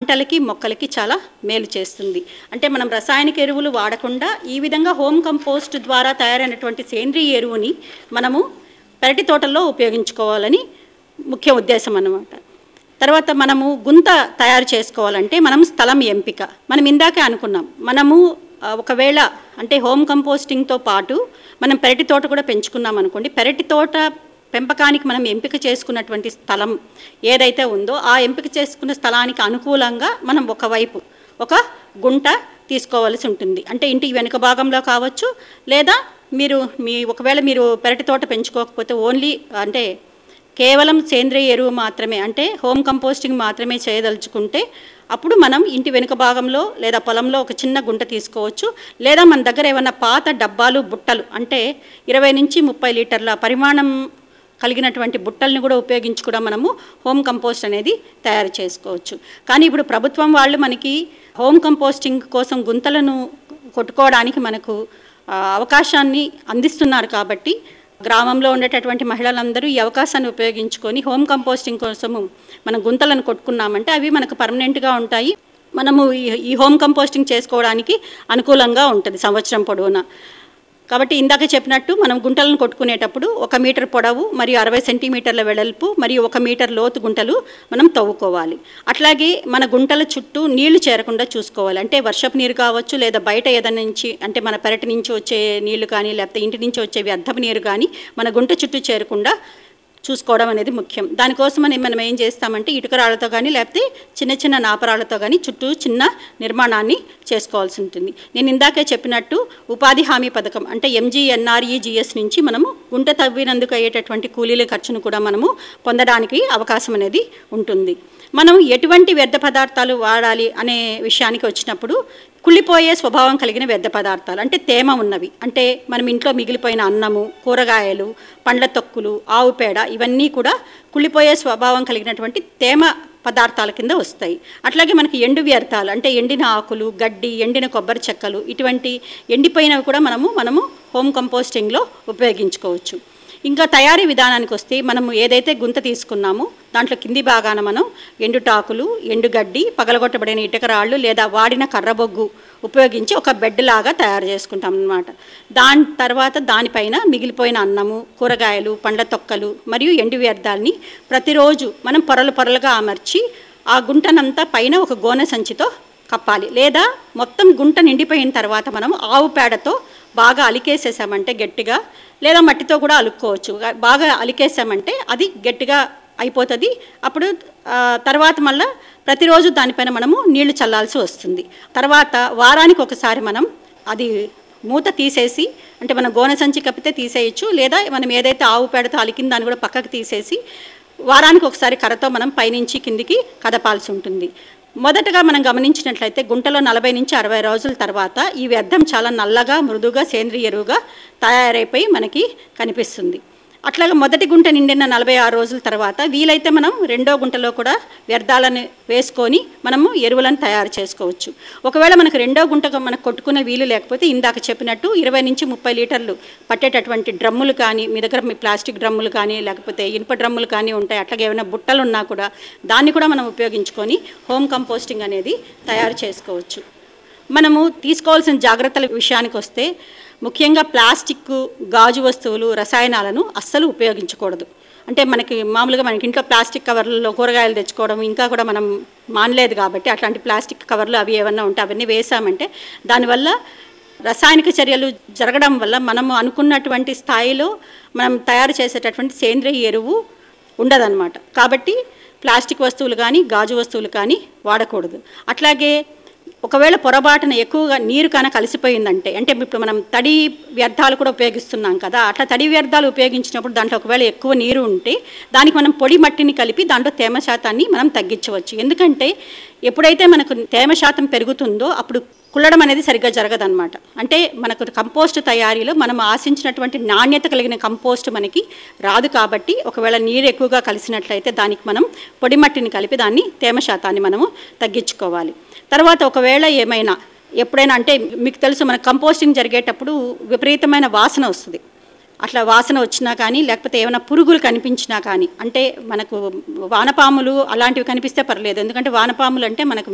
పంటలకి మొక్కలకి చాలా మేలు చేస్తుంది అంటే మనం రసాయనిక ఎరువులు వాడకుండా ఈ విధంగా హోమ్ కంపోస్ట్ ద్వారా తయారైనటువంటి సేంద్రియ ఎరువుని మనము పెరటి తోటల్లో ఉపయోగించుకోవాలని ముఖ్య ఉద్దేశం అన్నమాట తర్వాత మనము గుంత తయారు చేసుకోవాలంటే మనం స్థలం ఎంపిక మనం ఇందాకే అనుకున్నాం మనము ఆ, ఒకవేళ అంటే హోమ్ కంపోస్టింగ్తో పాటు మనం పెరటి తోట కూడా పెంచుకున్నాం అనుకోండి పెరటి తోట పెంపకానికి మనం ఎంపిక చేసుకున్నటువంటి స్థలం ఏదైతే ఉందో ఆ ఎంపిక చేసుకున్న స్థలానికి అనుకూలంగా మనం ఒకవైపు ఒక గుంట తీసుకోవాల్సి ఉంటుంది అంటే ఇంటి వెనుక భాగంలో కావచ్చు లేదా మీరు మీ ఒకవేళ మీరు పెరటి తోట పెంచుకోకపోతే ఓన్లీ అంటే కేవలం సేంద్రియ ఎరువు మాత్రమే అంటే హోమ్ కంపోస్టింగ్ మాత్రమే చేయదలుచుకుంటే అప్పుడు మనం ఇంటి వెనుక భాగంలో లేదా పొలంలో ఒక చిన్న గుంట తీసుకోవచ్చు లేదా మన దగ్గర ఏమైనా పాత డబ్బాలు బుట్టలు అంటే ఇరవై నుంచి ముప్పై లీటర్ల పరిమాణం కలిగినటువంటి బుట్టల్ని కూడా ఉపయోగించి కూడా మనము హోమ్ కంపోస్ట్ అనేది తయారు చేసుకోవచ్చు కానీ ఇప్పుడు ప్రభుత్వం వాళ్ళు మనకి హోమ్ కంపోస్టింగ్ కోసం గుంతలను కొట్టుకోవడానికి మనకు ఆ, అవకాశాన్ని అందిస్తున్నారు కాబట్టి గ్రామంలో ఉండేటటువంటి మహిళలందరూ ఈ అవకాశాన్ని ఉపయోగించుకొని హోమ్ కంపోస్టింగ్ కోసము మనం గుంతలను కొట్టుకున్నామంటే అవి మనకు పర్మనెంట్గా ఉంటాయి మనము ఈ- ఈ హోమ్ కంపోస్టింగ్ చేసుకోవడానికి అనుకూలంగా ఉంటుంది సంవత్సరం పొడవునా కాబట్టి ఇందాక చెప్పినట్టు మనం గుంటలను కొట్టుకునేటప్పుడు ఒక మీటర్ పొడవు మరియు అరవై సెంటీమీటర్ల వెడల్పు మరియు ఒక మీటర్ లోతు గుంటలు మనం తవ్వుకోవాలి అట్లాగే మన గుంటల చుట్టూ నీళ్లు చేరకుండా చూసుకోవాలి అంటే వర్షపు నీరు కావచ్చు లేదా బయట ఏదైనా నుంచి అంటే మన పెరటి నుంచి వచ్చే నీళ్లు కానీ లేకపోతే ఇంటి నుంచి వచ్చే వ్యర్థపు నీరు కానీ మన గుంట చుట్టూ చేరకుండా చూసుకోవడం అనేది ముఖ్యం దానికోసమని మనం ఏం చేస్తామంటే ఇటుక రాళ్లతో కానీ లేకపోతే చిన్న చిన్న నాపరాళ్లతో కానీ చుట్టూ చిన్న నిర్మాణాన్ని చేసుకోవాల్సి ఉంటుంది నేను ఇందాకే చెప్పినట్టు ఉపాధి హామీ పథకం అంటే ఎంజీఎన్ఆర్ఈజిఎస్ నుంచి మనము గుంట తవ్వినందుకు అయ్యేటటువంటి కూలీల ఖర్చును కూడా మనము పొందడానికి అవకాశం అనేది ఉంటుంది మనం ఎటువంటి వ్యర్థ పదార్థాలు వాడాలి అనే విషయానికి వచ్చినప్పుడు కుళ్ళిపోయే స్వభావం కలిగిన వ్యర్థ పదార్థాలు అంటే తేమ ఉన్నవి అంటే మనం ఇంట్లో మిగిలిపోయిన అన్నము కూరగాయలు పండ్ల తొక్కులు ఆవు పేడ ఇవన్నీ కూడా కుళ్ళిపోయే స్వభావం కలిగినటువంటి తేమ పదార్థాల కింద వస్తాయి అట్లాగే మనకి ఎండు వ్యర్థాలు అంటే ఎండిన ఆకులు గడ్డి ఎండిన కొబ్బరి చెక్కలు ఇటువంటి ఎండిపోయినవి కూడా మనము మనము హోమ్ కంపోస్టింగ్లో ఉపయోగించుకోవచ్చు ఇంకా తయారీ విధానానికి వస్తే మనము ఏదైతే గుంత తీసుకున్నామో దాంట్లో కింది భాగాన మనం ఎండుటాకులు ఎండుగడ్డి పగలగొట్టబడిన ఇటుక రాళ్ళు లేదా వాడిన కర్రబొగ్గు ఉపయోగించి ఒక బెడ్ లాగా తయారు చేసుకుంటాం అన్నమాట దాని తర్వాత దానిపైన మిగిలిపోయిన అన్నము కూరగాయలు పండ్ల తొక్కలు మరియు ఎండు వ్యర్థాలని ప్రతిరోజు మనం పొరలు పొరలుగా అమర్చి ఆ గుంటనంతా పైన ఒక గోనె సంచితో కప్పాలి లేదా మొత్తం గుంట నిండిపోయిన తర్వాత మనం ఆవు పేడతో బాగా అలికేసేసామంటే గట్టిగా లేదా మట్టితో కూడా అలుక్కోవచ్చు బాగా అలికేసామంటే అది గట్టిగా అయిపోతుంది అప్పుడు ఆ, తర్వాత మళ్ళీ ప్రతిరోజు దానిపైన మనము నీళ్లు చల్లాల్సి వస్తుంది తర్వాత వారానికి ఒకసారి మనం అది మూత తీసేసి అంటే మనం గోనె సంచి కప్పితే తీసేయచ్చు లేదా మనం ఏదైతే ఆవు పేడతో అలికిన దాన్ని కూడా పక్కకు తీసేసి వారానికి ఒకసారి కర్రతో మనం పైనుంచి కిందికి కదపాల్సి ఉంటుంది మొదటగా మనం గమనించినట్లయితే గుంటలో నలభై నుంచి అరవై రోజుల తర్వాత ఈ వ్యర్థం చాలా నల్లగా మృదుగా సేంద్రియ ఎరువుగా తయారైపోయి మనకి కనిపిస్తుంది అట్లాగే మొదటి గుంట నిండిన నలభై ఆరు రోజుల తర్వాత వీలైతే మనం రెండో గుంటలో కూడా వ్యర్థాలను వేసుకొని మనము ఎరువులను తయారు చేసుకోవచ్చు ఒకవేళ మనకు రెండో గుంటకు మనకు కొట్టుకునే వీలు లేకపోతే ఇందాక చెప్పినట్టు ఇరవై నుంచి ముప్పై లీటర్లు పట్టేటటువంటి డ్రమ్ములు కానీ మీ దగ్గర మీ ప్లాస్టిక్ డ్రమ్ములు కానీ లేకపోతే ఇనుప డ్రమ్ములు కానీ ఉంటాయి అట్లాగే ఏమైనా బుట్టలు ఉన్నా కూడా దాన్ని కూడా మనం ఉపయోగించుకొని హోమ్ కంపోస్టింగ్ అనేది తయారు చేసుకోవచ్చు మనము తీసుకోవాల్సిన జాగ్రత్తల విషయానికి వస్తే ముఖ్యంగా ప్లాస్టిక్ గాజు వస్తువులు రసాయనాలను అస్సలు ఉపయోగించకూడదు అంటే మనకి మామూలుగా మనకి ఇంట్లో ప్లాస్టిక్ కవర్లలో కూరగాయలు తెచ్చుకోవడం ఇంకా కూడా మనం మానలేదు కాబట్టి అట్లాంటి ప్లాస్టిక్ కవర్లు అవి ఏమన్నా ఉంటే అవన్నీ వేసామంటే దానివల్ల రసాయనిక చర్యలు జరగడం వల్ల మనము అనుకున్నటువంటి స్థాయిలో మనం తయారు చేసేటటువంటి సేంద్రియ ఎరువు ఉండదన్నమాట కాబట్టి ప్లాస్టిక్ వస్తువులు కానీ గాజు వస్తువులు కానీ వాడకూడదు అట్లాగే ఒకవేళ పొరపాటున ఎక్కువగా నీరు కనుక కలిసిపోయిందంటే అంటే ఇప్పుడు మనం తడి వ్యర్థాలు కూడా ఉపయోగిస్తున్నాం కదా అట్లా తడి వ్యర్థాలు ఉపయోగించినప్పుడు దాంట్లో ఒకవేళ ఎక్కువ నీరు ఉంటే దానికి మనం పొడి మట్టిని కలిపి దాంట్లో తేమ శాతాన్ని మనం తగ్గించవచ్చు ఎందుకంటే ఎప్పుడైతే మనకు తేమ శాతం పెరుగుతుందో అప్పుడు కుళ్ళడం అనేది సరిగ్గా జరగదన్నమాట అంటే మనకు కంపోస్ట్ తయారీలో మనం ఆశించినటువంటి నాణ్యత కలిగిన కంపోస్ట్ మనకి రాదు కాబట్టి ఒకవేళ నీరు ఎక్కువగా కలిసినట్లయితే దానికి మనం పొడి మట్టిని కలిపి దాన్ని తేమ శాతాన్ని మనము తగ్గించుకోవాలి తర్వాత ఒకవేళ ఏమైనా ఎప్పుడైనా అంటే మీకు తెలుసు మన కంపోస్టింగ్ జరిగేటప్పుడు విపరీతమైన వాసన వస్తుంది అట్లా వాసన వచ్చినా కానీ లేకపోతే ఏమైనా పురుగులు కనిపించినా కానీ అంటే మనకు వానపాములు అలాంటివి కనిపిస్తే పర్లేదు ఎందుకంటే వానపాములు అంటే మనకు